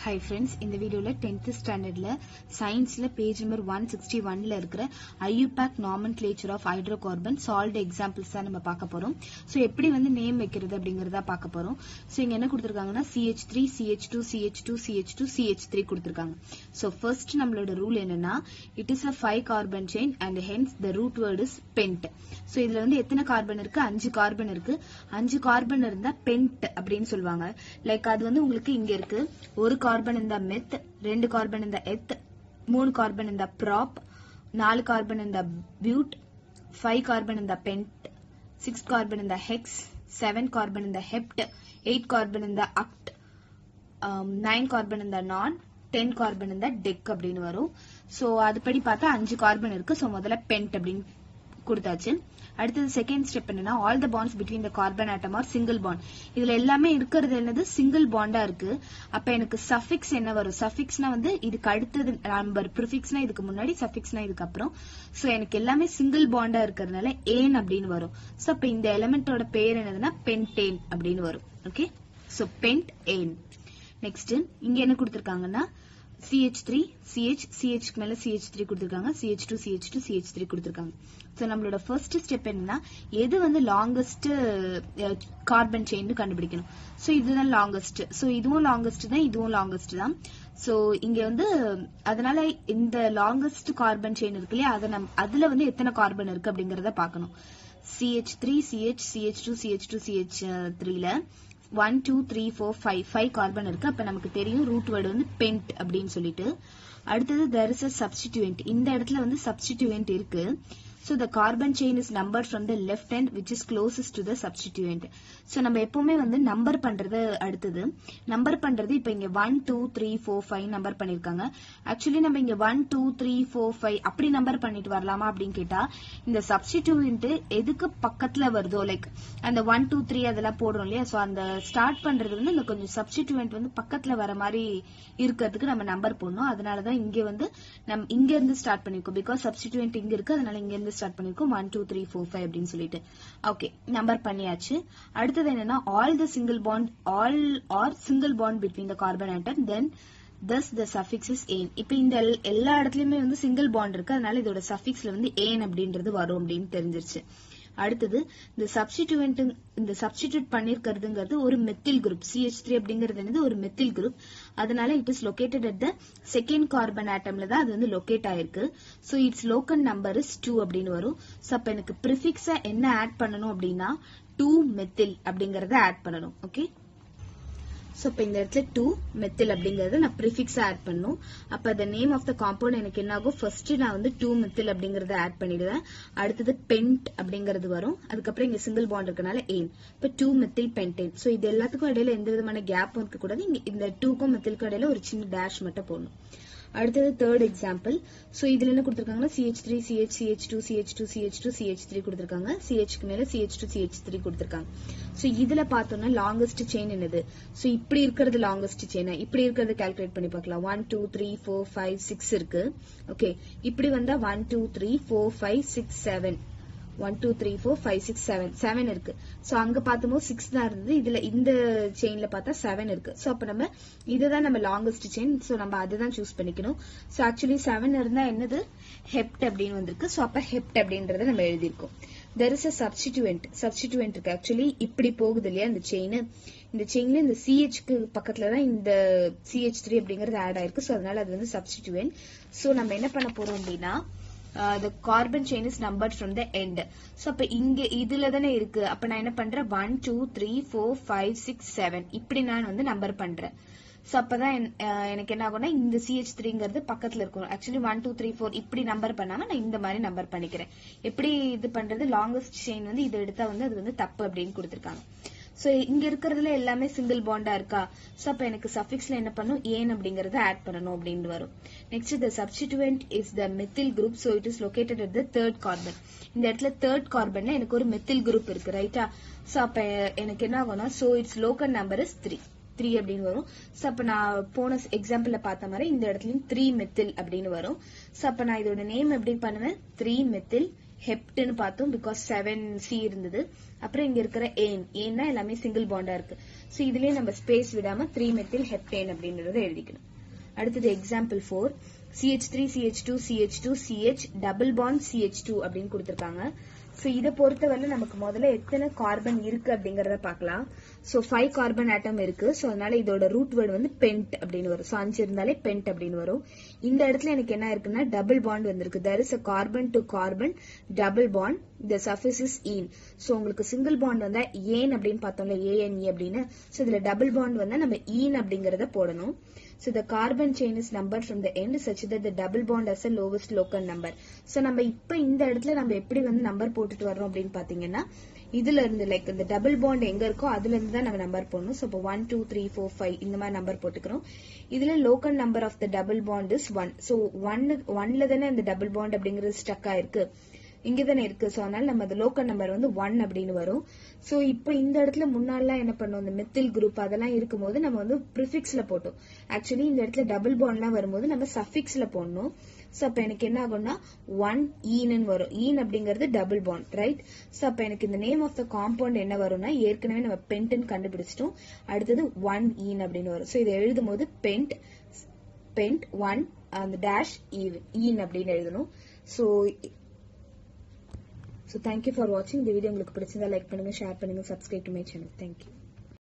Hi friends இந்த வீடியோவில் tenth ஸ்டாண்டர்டில் சயின்ஸில் பேஜ் நம்பர் ஒன் சிக்ஸ்டி ஒன்ல இருக்கிற IUPAC nomenclature of hydrocarbon salt examples தான் நம்ம பார்க்க போகிறோம் ஸோ எப்படி வந்து நேம் வைக்கிறது அப்படிங்கிறத பார்க்க போகிறோம் ஸோ இங்கே என்ன கொடுத்துருக்காங்கன்னா CH three CH two CH two CH two CH three கொடுத்துருக்காங்க ஸோ ஃபர்ஸ்ட் நம்மளோட ரூல் என்னன்னா it is a five carbon chain and hence the root word is pent so இதில் வந்து எத்தனை கார்பன் இருக்கு அஞ்சு கார்பன் இருக்கு அஞ்சு கார்பன் இருந்தா பென்ட் அப்படின்னு சொல்லுவாங்க லைக் அது வந்து உங்களுக்கு இங்க இருக்கு ஒரு கார்பன் இந்த மெத் ரெண்டு கார்பன் இந்த எத் மூணு கார்பன் இந்த ப்ராப் நாலு கார்பன் இந்த பியூட் ஃபைவ் கார்பன் இந்த பென்ட் சிக்ஸ் கார்பன் இந்த ஹெக்ஸ் செவன் கார்பன் இந்த ஹெப்ட் எயிட் கார்பன் இந்த அக்ட் நைன் கார்பன் இந்த நான் டென் கார்பன் இந்த டெக் அப்படின்னு வரும் ஸோ அதுபடி பார்த்தா அஞ்சு கார்பன் இருக்கு ஸோ முதல்ல பென்ட் அப்படின்னு கொடுத்தாச்சு அடுத்தது செகண்ட் ஸ்டெப் என்னன்னா all the bonds between the carbon atom are single bond இதுல எல்லாமே இருக்கிறது என்னது சிங்கிள் பாண்டா இருக்கு அப்ப எனக்கு சஃபிக்ஸ் என்ன வரும் சஃபிக்ஸ்னா வந்து இதுக்கு அடுத்தது நம்பர் ப்ரிஃபிக்ஸ்னா இதுக்கு முன்னாடி சஃபிக்ஸ்னா இதுக்கு அப்புறம் சோ எனக்கு எல்லாமே சிங்கிள் பாண்டா இருக்கிறதுனால ஏன் அப்படின்னு வரும் சோ அப்ப இந்த எலமெண்டோட பேர் என்னதுன்னா பென்டேன் அப்படின்னு வரும் okay so pentane next இங்க என்ன கொடுத்திருக்காங்கன்னா சிஹெச் த்ரீ சிஹெச் சிஹெச்க்கு மேல சிஹெச் த்ரீ கொடுத்துருக்காங்க CH two CH two CH three கொடுத்துருக்காங்க ஸோ நம்மளோட ஃபர்ஸ்ட் ஸ்டெப் என்னன்னா எது வந்து லாங்கஸ்ட் கார்பன் செயின் கண்டுபிடிக்கணும் ஸோ இதுதான் லாங்கஸ்ட் ஸோ இதுவும் லாங்கஸ்ட் தான் இதுவும் லாங்கஸ்ட் தான் ஸோ இங்க வந்து அதனால இந்த லாங்கஸ்ட் கார்பன் செயின் இருக்கு இல்லையா அதை நம் அதுல வந்து எத்தனை கார்பன் இருக்கு அப்படிங்கறத பார்க்கணும் CH three CH CH two CH two CH த்ரீல one two three four five five carbon இருக்கு அப்ப நமக்கு தெரியும் ரூட் வேர்டு வந்து பென்ட் அப்படின்னு சொல்லிட்டு அடுத்தது தெர் இஸ் அ சப்ஸ்டிடியூவன்ட் இந்த இடத்துல வந்து சப்ஸ்டிடியூவன்ட் இருக்கு so the carbon chain is number from the left hand which is closest to the substituent so நம்ம எப்பவுமே வந்து நம்பர் பண்றது அடுத்தது நம்பர் பண்றது இப்போ இங்க one two three four five number பண்ணிருக்காங்க ஆக்சுவலி நம்ம இங்க one two three four five அப்படி நம்பர் பண்ணிட்டு வரலாமா அப்படின்னு கேட்டா இந்த சப்ஸ்டிடியூவன்ட் எதுக்கு பக்கத்துல வருதோ லைக் அந்த ஒன் டூ த்ரீ அதெல்லாம் போடுறோம் இல்லையா ஸோ அந்த ஸ்டார்ட் பண்றது வந்து இந்த கொஞ்சம் சப்ஸ்டிடியூவன்ட் வந்து பக்கத்துல வர மாதிரி இருக்கிறதுக்கு நம்ம நம்பர் போடணும் அதனாலதான் இங்க வந்து நம்ம இங்க இருந்து ஸ்டார்ட் பண்ணிருக்கோம் பிகாஸ் சப்ஸ்டிடியூவன்ட் இங்க இருக்கு அதனால இங்க இருந்து ஸ்டார்ட் பண்ணிருக்கோம் one two three four five அப்படின்னு சொல்லிட்டு ஓகே நம்பர் பண்ணியாச்சு அடுத்தது என்னன்னா all the single bond all are single bond between the carbon atom then thus the suffix is ஏன் இப்போ இந்த எல்- எல்லா இடத்துலயுமே வந்து சிங்கிள் பாண்ட் இருக்கு அதனால இதோட சஃபிக்ஸ்ல வந்து ஏன் அப்படின்றது வரும் அப்படின்னு தெரிஞ்சிருச்சு அடுத்தது இந்த சப்ஸ்டிடியூவன்ட் இந்த சப்ஸ்டிடியூட் பண்ணிருக்கிறதுங்கிறது ஒரு மெத்தில் குரூப் சிஹெச் த்ரீ அப்படிங்கிறது என்னது ஒரு மெத்தில் குரூப் அதனால it is located at the second carbon ஆட்டம்ல தான் அது வந்து லொகேட் ஆயிருக்கு so its local number is two அப்படின்னு வரும் ஸோ அப்ப எனக்கு ப்ரிஃபிக்ஸா என்ன ஆட் பண்ணணும் அப்படின்னா டூ மெத்தில் அப்படிங்கறத ஆட் பண்ணணும் ஓகே ஸோ இப்போ இந்த இடத்துல டூ மெத்தில் அப்படிங்கறது நான் ப்ரிஃபிக்ஸ் ஆட் பண்ணும் அப்போ the name of the compound எனக்கு என்ன ஆகும் ஃபர்ஸ்ட் நான் வந்து டூ மெத்தில் அப்படிங்கறத ஆட் பண்ணிடுவேன் அடுத்தது பென்ட் அப்படிங்கிறது வரும் அதுக்கப்புறம் இங்க சிங்கிள் பாண்ட் இருக்கனால ஏன் இப்போ டூ மெத்தில் பென்டேன் ஸோ இது எல்லாத்துக்கும் இடையில எந்த விதமான கேப்பும் இருக்கக்கூடாது இங்க இந்த டூக்கும் மெத்திலுக்கும் இடையில ஒரு சின்ன டேஷ் மட்டும் போடணும் அடுத்தது தேர்ட் எக்ஸாம்பிள் ஸோ இதுல என்ன கொடுத்துருக்காங்கன்னா CH three CH CH two CH two CH two CH three கொடுத்துருக்காங்க சிஹெச்க்கு மேல சிஹெச் டூ சிஹெச் த்ரீ கொடுத்துருக்காங்க ஸோ இதுல பார்த்தோம்னா லாங்கஸ்ட் செயின் என்னது ஸோ இப்படி இருக்கிறது லாங்கஸ்ட் செயின் இப்படி இருக்கிறது கால்குலேட் பண்ணி பார்க்கலாம் one two three four five six இருக்கு ஓகே இப்படி வந்தா one two three four five six seven one two three four five six seven seven இருக்கு ஸோ அங்க பார்த்தோம் சிக்ஸ் தான் இருந்தது இதுல இந்த செயின்ல பார்த்தா செவன் இருக்கு ஸோ அப்ப நம்ம இதுதான் நம்ம லாங்கஸ்ட் செயின் ஸோ நம்ம அதுதான் சூஸ் பண்ணிக்கணும் ஸோ ஆக்சுவலி செவன் இருந்தா என்னது ஹெப்ட் அப்படின்னு வந்திருக்கு ஸோ அப்ப ஹெப்ட் அப்படின்றத நம்ம எழுதியிருக்கோம் there is a substituent substituent இருக்கு ஆக்சுவலி இப்படி போகுது இல்லையா இந்த செயின் இந்த செயின்ல இந்த சிஹெச்க்கு பக்கத்துல தான் இந்த சிஹெச் த்ரீ அப்படிங்கிறது ஆட் ஆயிருக்கு ஸோ அதனால அது வந்து சப்ஸ்டிடியூவன்ட் ஸோ நம்ம என்ன பண்ண போறோம் அப்படின்னா the carbon chain is numbered from the end so அப்ப இங்க இதுல தானே இருக்கு அப்ப நான் என்ன பண்றேன் one two three four five six seven இப்படி நான் வந்து நம்பர் பண்றேன் ஸோ அப்பதான் என்- அஹ் எனக்கு என்ன ஆகும்னா இந்த சிஹெச் த்ரீங்கிறது பக்கத்துல இருக்கும் actually one two three four இப்படி நம்பர் பண்ணாம நான் இந்த மாதிரி நம்பர் பண்ணிக்கிறேன் எப்படி இது பண்றது லாங்கஸ்ட் செயின் வந்து இது எடுத்தா வந்து அது வந்து தப்பு அப்படின்னு கொடுத்துருக்காங்க சோ இங்க இருக்கிறதுல எல்லாமே சிங்கிள் பாண்டா இருக்கா சோ அப்ப எனக்கு சஃபிக்ஸ்ல என்ன பண்ணும் ஏன் அப்படிங்கறத ஆட் பண்ணணும் அப்படின்னு வரும் next the substituent is the methyl group so it is located at the third carbon இந்த இடத்துல தேர்ட் கார்பன்ல எனக்கு ஒரு மெத்தில் குரூப் இருக்கு ரைட்டா சோ அப்ப எனக்கு என்ன ஆகும்னா so its local number is three three அப்படின்னு வரும் சோ அப்ப நான் போன எக்ஸாம்பிள்ல பார்த்த மாதிரி இந்த இடத்துலயும் த்ரீ மெத்தில் அப்படின்னு வரும் சோ அப்ப நான் இதோட நேம் எப்படி பண்ணுவேன் த்ரீ மெத்தில் ஹெப்ட்னு பார்த்தோம் பிகாஸ் செவன் சி இருந்தது அப்புறம் இங்க இருக்கிற ஏன் ஏன்னா எல்லாமே சிங்கிள் பாண்டா இருக்கு ஸோ இதுலயே நம்ம ஸ்பேஸ் விடாம த்ரீ மெத்தில் ஹெப்டேன் அப்படின்றத எழுதிக்கணும் அடுத்தது example four CH three CH two CH two CH double bond CH two அப்படின்னு கொடுத்துருக்காங்க ஸோ இதை பொறுத்தவரை நமக்கு முதல்ல எத்தனை கார்பன் இருக்கு அப்படிங்கறத பார்க்கலாம் ஸோ ஃபைவ் கார்பன் ஆட்டம் இருக்கு ஸோ அதனால இதோட ரூட் வேர்டு வந்து பென்ட் அப்படின்னு வரும் ஸோ அஞ்சு இருந்தாலே பென்ட் அப்படின்னு வரும் இந்த இடத்துல எனக்கு என்ன இருக்குன்னா டபுள் பாண்ட் வந்திருக்கு there is a carbon to carbon double bond the suffix is ene so உங்களுக்கு சிங்கிள் பாண்ட் வந்தா ஏன் அப்படின்னு பார்த்தோம்ல ஏஎன்இ அப்படின்னு ஸோ இதுல டபுள் பாண்ட் வந்தா நம்ம ஈன் அப்படிங்கறத போடணும் So the carbon chain is numbered from the end such that the double bond has a lowest local number. So நம்ம இப்ப இந்த இடத்துல நம்ம எப்படி வந்து நம்பர் போட்டுட்டு வர்றோம் அப்படின்னு பாத்தீங்கன்னா இதுல இருந்து லைக் இந்த டபுள் பாண்ட் எங்க இருக்கோ அதுல இருந்து தான் நம்ம நம்பர் போடணும் ஸோ இப்போ one two three four five இந்த மாதிரி நம்பர் போட்டுக்கிறோம் இதுல local number of the double bond is one so ஒன்னு ஒன்ல தானே இந்த டபுள் பாண்ட் அப்படிங்கிறது ஸ்டக் ஆயிருக்கு இங்க தானே இருக்கு ஸோ அதனால நம்ம அந்த லோக்கல் நம்பர் வந்து ஒன் அப்படின்னு வரும் ஸோ இப்போ இந்த இடத்துல முன்னாடிலாம் என்ன பண்ணுவோம் இந்த மெத்தில் குரூப் அதெல்லாம் இருக்கும்போது நம்ம வந்து ப்ரிஃபிக்ஸ்ல போட்டோம் ஆக்சுவலி இந்த இடத்துல டபுள் பாண்ட்லாம் வரும்போது நம்ம சஃபிக்ஸ்ல போடணும் ஸோ அப்போ எனக்கு என்ன ஆகும்னா ஒன் ஈன்னு வரும் ஈன் அப்படிங்கிறது டபுள் பாண்ட் ரைட் ஸோ அப்போ எனக்கு இந்த நேம் ஆஃப் த காம்பவுண்ட் என்ன வரும்னா ஏற்கனவே நம்ம பென்ட்னு கண்டுபிடிச்சிட்டோம் அடுத்தது ஒன் ஈன் அப்படின்னு வரும் ஸோ இதை எழுதும் போது பென்ட் பென்ட் ஒன் அந்த டேஷ் ஈன் அப்படின்னு எழுதணும் ஸோ ஸோ தேங்க்யூ ஃபார் வாட்சிங் இந்த வீடியோ உங்களுக்கு பிடிச்சிருந்தா லைக் பண்ணுங்க ஷேர் பண்ணுங்க subscribe to my channel thank you